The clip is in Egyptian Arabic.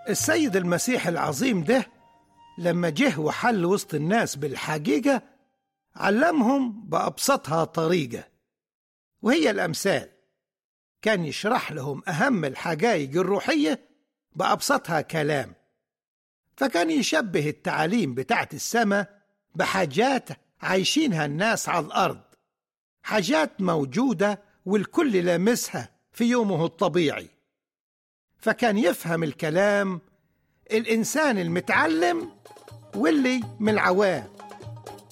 السيد المسيح العظيم ده لما جه وحل وسط الناس بالحقيقة علمهم بأبسطها طريقة وهي الأمثال كان يشرح لهم أهم الحقائق الروحية بأبسطها كلام فكان يشبه التعاليم بتاعت السماء بحاجات عايشينها الناس على الأرض حاجات موجودة والكل لامسها في يومه الطبيعي فكان يفهم الكلام الإنسان المتعلم واللي من العوام